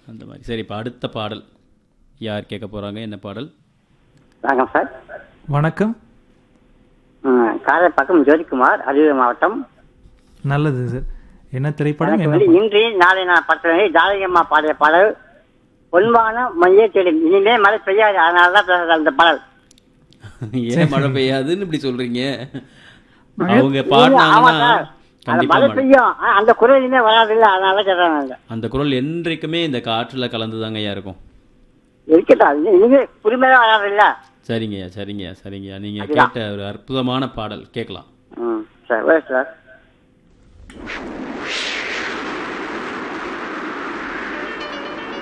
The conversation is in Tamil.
அந்த மாதிரி சரி இப்போ அடுத்த பாடல் யார் கேட்க போகிறாங்க என்ன பாடல் வணக்கம் சார் வணக்கம் ம், காரைப்பாக்கம் ஜோதிக்குமார் அரியலூர் மாவட்டம் நல்லது சார் என்ன திரைப்படம் எனக்கு என்ன வந்து இன்று நாளை நான் பட்டணி ஜானகியம்மா பாடிய பாடல் பொன்வான மைய தேடி இனிமே மழை பெய்யாது அதனால தான் பேசுறது அந்த பாடல் ஏன் மழை பெய்யாதுன்னு இப்படி சொல்றீங்க அவங்க ஆமா பாடினாங்கன்னா சார் அந்த கண்டிப்பா மழை மழை பெய்யும் ஆனா, அந்த குரல் இனிமே வராது இல்ல அதனால கேட்டாங்க அந்த குரல் என்றைக்குமே இந்த காற்றுல கலந்து தாங்க ஐயா இருக்கும் இருக்கட்டும் அது இனிமே புரிமையா வராது இல்ல சரிங்கய்யா சரிங்கய்யா சரிங்கய்யா நீங்க அதுதான். கேட்ட ஒரு அற்புதமான பாடல் கேட்கலாம் ம் சார் ஓகே சார்